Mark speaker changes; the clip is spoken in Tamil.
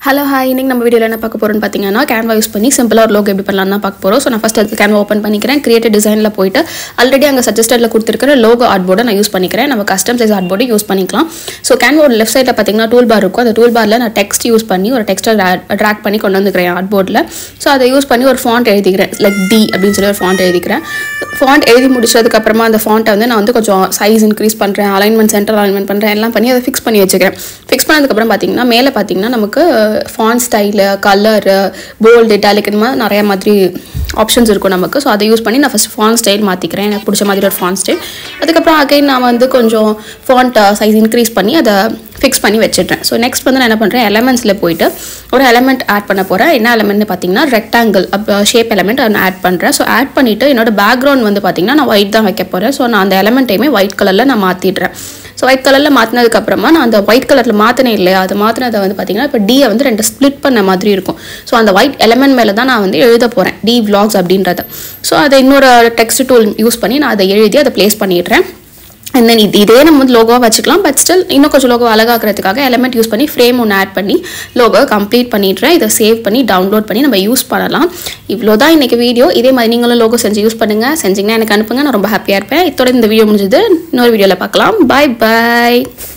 Speaker 1: ஹலோ ஹாய் இன்னைக்கு நம்ம வீடியோவில் என்ன பார்க்க போகிறோம்னு பார்த்தீங்கன்னா கேன்வா யூஸ் பண்ணி சிம்பிளாக ஒரு லோகோ எப்படி பண்ணலாம் தான் பார்க்க போகிறோம் ஸோ நான் ஃபஸ்ட் அதுக்கு கேன்வா ஓப்பன் பண்ணிக்கிறேன் கிரியேட்டட் டிசைனில் போயிட்டு ஆல்ரெடி அங்கே சஜஸ்டடில் கொடுத்துருக்கிற லோகோ ஆர்ட் போர்டை நான் யூஸ் பண்ணிக்கிறேன் நம்ம custom size art board use பண்ணிக்கலாம் ஸோ கேன்வாவோட லெஃப்ட் சைடில் பார்த்தீங்கன்னா டூல் பார் இருக்கும் அந்த டூல் பாரில் நான் டெக்ஸ்ட் யூஸ் பண்ணி ஒரு டெக்ஸ்ட்டை ட்ராக் பண்ணி கொண்டு வந்துக்கிறேன் ஆர்ட் போர்டில் ஸோ அதை யூஸ் பண்ணி ஒரு ஃபாண்ட் எழுதிக்கிறேன் லைக் டி அப்படின்னு சொல்லி ஒரு ஃபாண்ட் எழுதிக்கிறேன் ஃபாண்ட் எழுதி முடிச்சதுக்கப்புறமா அந்த ஃபாண்ட்டை வந்து நான் வந்து கொஞ்சம் சைஸ் இன்க்ரீஸ் பண்ணுறேன் அலைன்மெண்ட் சென்டர் அலைன்மெண்ட் பண்ணுறேன் எல்லாம் பண்ணி அதை ஃபிக்ஸ் பண்ணி வச்சுக்கிறேன் ஃபிக்ஸ் பண்ணதுக்கப்புறம் பார்த்தீங்கன்னா மேலே பார்த்தீங்கன்னா நமக்கு font style colour bold italic இந்த மாதிரி நிறைய மாதிரி ஆப்ஷன்ஸ் இருக்கும் நமக்கு ஸோ அதை யூஸ் பண்ணி நான் ஃபஸ்ட் ஃபாண்ட் ஸ்டைல் மாற்றிக்கிறேன் எனக்கு பிடிச்ச மாதிரி ஒரு ஃபாண்ட் ஸ்டைல் அதுக்கப்புறம் அகைன் நான் வந்து கொஞ்சம் ஃபாண்ட் சைஸ் இன்க்ரீஸ் பண்ணி அதை ஃபிக்ஸ் பண்ணி வச்சிடுறேன் ஸோ நெக்ஸ்ட் வந்து நான் என்ன பண்ணுறேன் எலமெண்ட்ஸில் போயிட்டு ஒரு எலமெண்ட் ஆட் பண்ண போகிறேன் என்ன எலமெண்ட்னு பார்த்தீங்கன்னா ரெக்டாங்கிள் அப்போ ஷேப் எலமெண்ட் நான் ஆட் பண்ணுறேன் ஸோ ஆட் பண்ணிவிட்டு என்னோட பேக்ரவுண்ட் வந்து பார்த்தீங்கன்னா நான் ஒயிட் தான் வைக்க போகிறேன் ஸோ நான் அந்த எலமெண்ட்டையுமே ஒயிட் கலரில் நான் மாற்றிடுறேன் ஸோ ஒயிட் கலரில் மாற்றினதுக்கப்புறமா நான் அந்த ஒயிட் கலரில் மாற்றினேன் இல்லையா அது மாற்றினதை வந்து பார்த்தீங்கன்னா இப்போ டியை வந்து ரெண்டு ஸ்ப்ளிட் பண்ண மாதிரி இருக்கும் ஸோ அந்த ஒயிட் எலமெண்ட் மேலே தான் நான் வந்து எழுத போகிறேன் டி vlogs அப்படின்றத ஸோ அதை இன்னொரு டெக்ஸ்ட் டூல் யூஸ் பண்ணி நான் அதை எழுதி அதை ப்ளேஸ் பண்ணிடுறேன் அண்ட் தென் இது இதே நம்ம வந்து லோகோவாக வச்சுக்கலாம் பட் ஸ்டில் இன்னும் கொஞ்சம் லோகோ அழகாக்கிறதுக்காக எலமெண்ட் யூஸ் பண்ணி ஃப்ரேம் ஒன்று ஆட் பண்ணி லோகோ கம்ப்ளீட் பண்ணிடுறேன் இதை சேவ் பண்ணி டவுன்லோட் பண்ணி நம்ம யூஸ் பண்ணலாம் இவ்வளோ தான் இன்றைக்கி வீடியோ இதே மாதிரி நீங்களும் லோகோ செஞ்சு யூஸ் பண்ணுங்கள் செஞ்சிங்கன்னா எனக்கு அனுப்புங்க நான் ரொம்ப ஹாப்பியாக இருப்பேன் இதோட இந்த வீடியோ முடிஞ்சது இன்னொரு வீடியோவில் பார்க்கலாம் பாய் பாய்